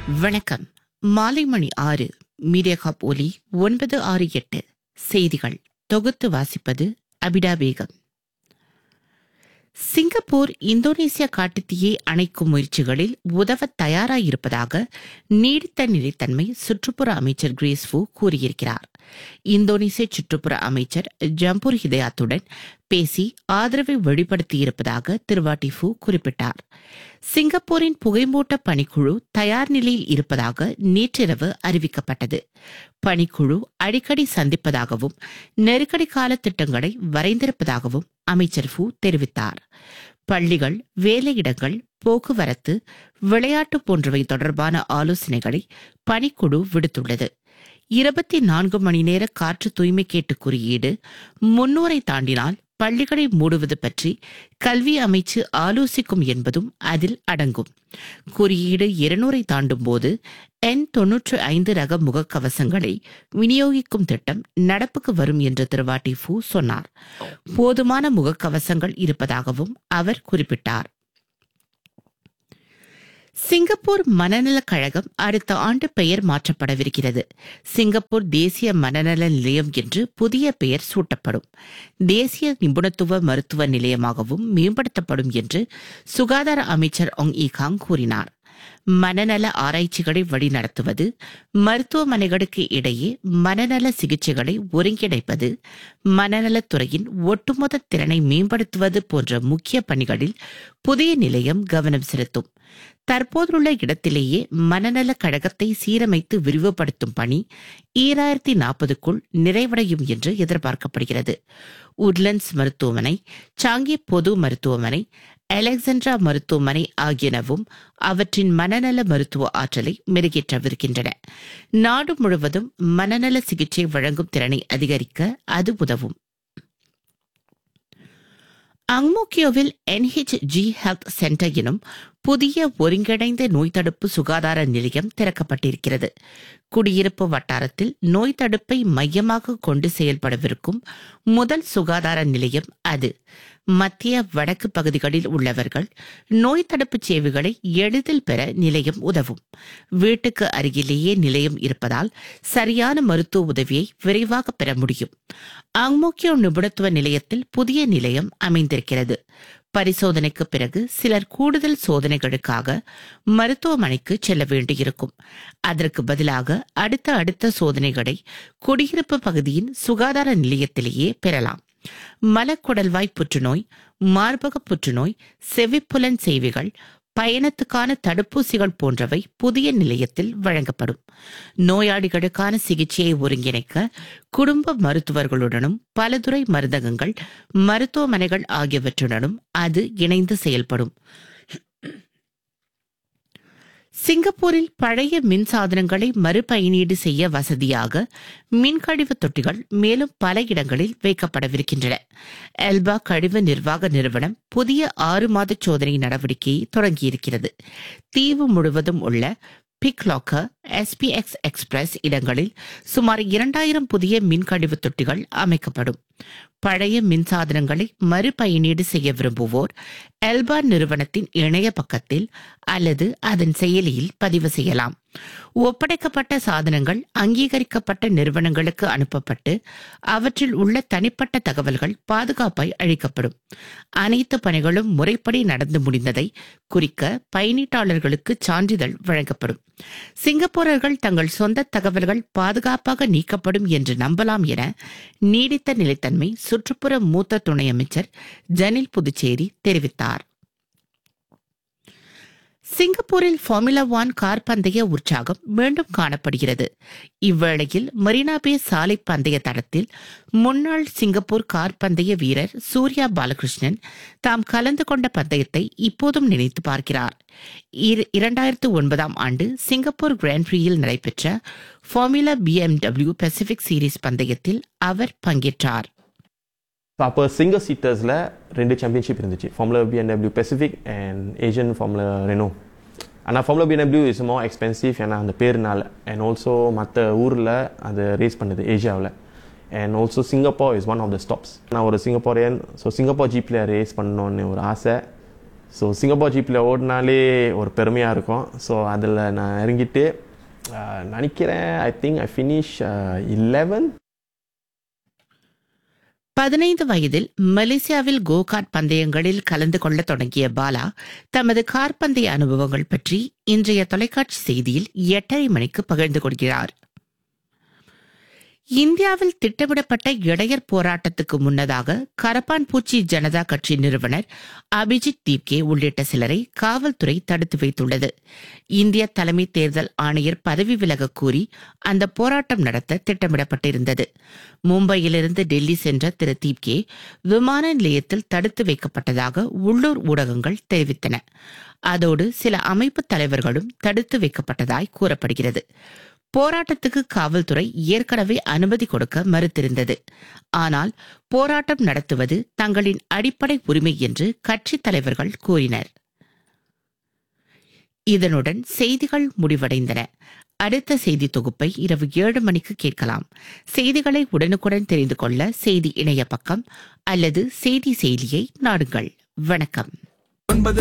வணக்கம் மாலை மணி ஆறு மீடியா காப் ஒலி ஒன்பது ஆறு எட்டு செய்திகள் தொகுத்து வாசிப்பது அபிடா பேகம் சிங்கப்பூர் இந்தோனேசியா காட்டுத்தீயை அணைக்கும் முயற்சிகளில் உதவ தயாராயிருப்பதாக நீடித்த நிலைத்தன்மை சுற்றுப்புற அமைச்சர் கிரேஸ் ஃபூ கூறியிருக்கிறார் இந்தோனேசிய சுற்றுப்புற அமைச்சர் ஜம்பூர் ஹிதயாத்துடன் பேசி ஆதரவை வெளிப்படுத்தியிருப்பதாக திருவாட்டி ஃபூ குறிப்பிட்டார் சிங்கப்பூரின் புகைமூட்ட பணிக்குழு தயார் நிலையில் இருப்பதாக நேற்றிரவு அறிவிக்கப்பட்டது பணிக்குழு அடிக்கடி சந்திப்பதாகவும் நெருக்கடி கால திட்டங்களை வரைந்திருப்பதாகவும் அமைச்சர் ஃபூ தெரிவித்தார் பள்ளிகள் வேலையிடங்கள் போக்குவரத்து விளையாட்டு போன்றவை தொடர்பான ஆலோசனைகளை பணிக்குழு விடுத்துள்ளது இருபத்தி நான்கு மணி நேர காற்று தூய்மை கேட்டு குறியீடு முன்னூரை தாண்டினால் பள்ளிகளை மூடுவது பற்றி கல்வி அமைச்சு ஆலோசிக்கும் என்பதும் அதில் அடங்கும் குறியீடு இருநூறை தாண்டும் போது என் தொன்னூற்று ஐந்து ரக முகக்கவசங்களை விநியோகிக்கும் திட்டம் நடப்புக்கு வரும் என்று திருவாட்டி ஃபூ சொன்னார் போதுமான முகக்கவசங்கள் இருப்பதாகவும் அவர் குறிப்பிட்டார் சிங்கப்பூர் மனநலக் கழகம் அடுத்த ஆண்டு பெயர் மாற்றப்படவிருக்கிறது சிங்கப்பூர் தேசிய மனநல நிலையம் என்று புதிய பெயர் சூட்டப்படும் தேசிய நிபுணத்துவ மருத்துவ நிலையமாகவும் மேம்படுத்தப்படும் என்று சுகாதார அமைச்சர் ஒங் ஈகாங் கூறினார் மனநல ஆராய்ச்சிகளை வழிநடத்துவது மருத்துவமனைகளுக்கு இடையே மனநல சிகிச்சைகளை ஒருங்கிணைப்பது மனநலத்துறையின் ஒட்டுமொத்த திறனை மேம்படுத்துவது போன்ற முக்கிய பணிகளில் புதிய நிலையம் கவனம் செலுத்தும் தற்போதுள்ள இடத்திலேயே மனநல கழகத்தை சீரமைத்து விரிவுபடுத்தும் பணி ஈராயிரத்தி நாற்பதுக்குள் நிறைவடையும் என்று எதிர்பார்க்கப்படுகிறது உட்லண்ட்ஸ் மருத்துவமனை சாங்கி பொது மருத்துவமனை அலெக்சாண்ட்ரா மருத்துவமனை ஆகியனவும் அவற்றின் மனநல மருத்துவ ஆற்றலை மெருகேற்றவிருக்கின்றன நாடு முழுவதும் மனநல சிகிச்சை வழங்கும் திறனை அதிகரிக்க அது உதவும் அங்மோக்கியோவில் என்ஹெச்ஜி ஹெல்த் சென்டர் எனும் புதிய ஒருங்கிணைந்த நோய் தடுப்பு சுகாதார நிலையம் திறக்கப்பட்டிருக்கிறது குடியிருப்பு வட்டாரத்தில் நோய் தடுப்பை மையமாக கொண்டு செயல்படவிருக்கும் முதல் சுகாதார நிலையம் அது மத்திய வடக்கு பகுதிகளில் உள்ளவர்கள் நோய் தடுப்பு சேவைகளை எளிதில் பெற நிலையம் உதவும் வீட்டுக்கு அருகிலேயே நிலையம் இருப்பதால் சரியான மருத்துவ உதவியை விரைவாக பெற முடியும் அங்மோக்கியோ நிபுணத்துவ நிலையத்தில் புதிய நிலையம் அமைந்திருக்கிறது பரிசோதனைக்கு பிறகு சிலர் கூடுதல் சோதனைகளுக்காக மருத்துவமனைக்கு செல்ல வேண்டியிருக்கும் அதற்கு பதிலாக அடுத்த அடுத்த சோதனைகளை குடியிருப்பு பகுதியின் சுகாதார நிலையத்திலேயே பெறலாம் மலக்குடல்வாய் புற்றுநோய் மார்பக புற்றுநோய் செவிப்புலன் சேவைகள் பயணத்துக்கான தடுப்பூசிகள் போன்றவை புதிய நிலையத்தில் வழங்கப்படும் நோயாளிகளுக்கான சிகிச்சையை ஒருங்கிணைக்க குடும்ப மருத்துவர்களுடனும் பலதுறை மருந்தகங்கள் மருத்துவமனைகள் ஆகியவற்றுடனும் அது இணைந்து செயல்படும் சிங்கப்பூரில் பழைய மின் சாதனங்களை மறுபயனீடு செய்ய வசதியாக மின்கழிவு தொட்டிகள் மேலும் பல இடங்களில் வைக்கப்படவிருக்கின்றன எல்பா கழிவு நிர்வாக நிறுவனம் புதிய ஆறு மாத சோதனை நடவடிக்கையை தொடங்கியிருக்கிறது தீவு முழுவதும் உள்ள பிக்லாக்கர் எஸ்பிஎக்ஸ் எக்ஸ்பிரஸ் இடங்களில் சுமார் இரண்டாயிரம் புதிய மின்கழிவு தொட்டிகள் அமைக்கப்படும் பழைய மின்சாதனங்களை மறுபயனீடு செய்ய விரும்புவோர் எல்பா நிறுவனத்தின் இணைய பக்கத்தில் அல்லது அதன் செயலியில் பதிவு செய்யலாம் ஒப்படைக்கப்பட்ட சாதனங்கள் அங்கீகரிக்கப்பட்ட நிறுவனங்களுக்கு அனுப்பப்பட்டு அவற்றில் உள்ள தனிப்பட்ட தகவல்கள் பாதுகாப்பாய் அழிக்கப்படும் அனைத்து பணிகளும் முறைப்படி நடந்து முடிந்ததை குறிக்க பயணீட்டாளர்களுக்கு சான்றிதழ் வழங்கப்படும் சிங்கப்பூரர்கள் தங்கள் சொந்த தகவல்கள் பாதுகாப்பாக நீக்கப்படும் என்று நம்பலாம் என நீடித்த நிலைத்தன்மை சுற்றுப்புற மூத்த துணை அமைச்சர் ஜனில் புதுச்சேரி தெரிவித்தார் சிங்கப்பூரில் ஃபார்முலா ஒன் கார் பந்தய உற்சாகம் மீண்டும் காணப்படுகிறது இவ்வேளையில் மரீனா பே சாலை பந்தய தடத்தில் முன்னாள் சிங்கப்பூர் கார் பந்தய வீரர் சூர்யா பாலகிருஷ்ணன் தாம் கலந்து கொண்ட பந்தயத்தை இப்போதும் நினைத்து பார்க்கிறார் இரண்டாயிரத்து ஒன்பதாம் ஆண்டு சிங்கப்பூர் கிராண்ட் பிரியில் நடைபெற்ற ஃபார்முலா பிஎம்டபிள்யூ பசிபிக் சீரீஸ் பந்தயத்தில் அவர் பங்கேற்றார் அப்போ சிங்கிள் சீட்டர்ஸில் ரெண்டு சாம்பியன்ஷிப் இருந்துச்சு formula BMW pacific and Asian formula Renault ஆனால் formula BMW is more expensive ஏன்னா அந்த பேருனால அண்ட் ஆல்சோ மற்ற ஊரில் அது ரேஸ் பண்ணுது ஏஷியாவில் and also Singapore is one of the stops நான் ஒரு சிங்கப்பூரியன் ஸோ சிங்கப்பூர் ஜீப்பில் ரேஸ் பண்ணணுன்னு ஒரு ஆசை ஸோ சிங்கப்பூர் ஜிப்பில் ஓடினாலே ஒரு பெருமையாக இருக்கும் ஸோ அதில் நான் இறங்கிட்டு ஆஹ், நினைக்கிறேன் I think I finish eleven பதினைந்து வயதில் மலேசியாவில் கோகார்ட் பந்தயங்களில் கலந்து கொள்ள தொடங்கிய பாலா தமது கார் பந்தய அனுபவங்கள் பற்றி இன்றைய தொலைக்காட்சி செய்தியில் எட்டரை மணிக்கு பகிர்ந்து கொள்கிறார் இந்தியாவில் திட்டமிடப்பட்ட இடையர் போராட்டத்துக்கு முன்னதாக கரப்பான் பூச்சி ஜனதா கட்சி நிறுவனர் அபிஜித் தீப்கே உள்ளிட்ட சிலரை காவல்துறை தடுத்து வைத்துள்ளது இந்திய தலைமை தேர்தல் ஆணையர் பதவி விலக கூறி அந்த போராட்டம் நடத்த திட்டமிடப்பட்டிருந்தது மும்பையிலிருந்து டெல்லி சென்ற திரு தீப்கே விமான நிலையத்தில் தடுத்து வைக்கப்பட்டதாக உள்ளூர் ஊடகங்கள் தெரிவித்தன அதோடு சில அமைப்பு தலைவர்களும் தடுத்து வைக்கப்பட்டதாய் கூறப்படுகிறது போராட்டத்துக்கு காவல்துறை ஏற்கனவே அனுமதி கொடுக்க மறுத்திருந்தது ஆனால் போராட்டம் நடத்துவது தங்களின் அடிப்படை உரிமை என்று கட்சித் தலைவர்கள் கூறினர் இதனுடன் செய்திகள் முடிவடைந்தன அடுத்த செய்தி தொகுப்பை இரவு ஏழு மணிக்கு கேட்கலாம் செய்திகளை உடனுக்குடன் தெரிந்து கொள்ள செய்தி இணைய பக்கம் அல்லது செய்தி செயலியை நாடுங்கள் வணக்கம்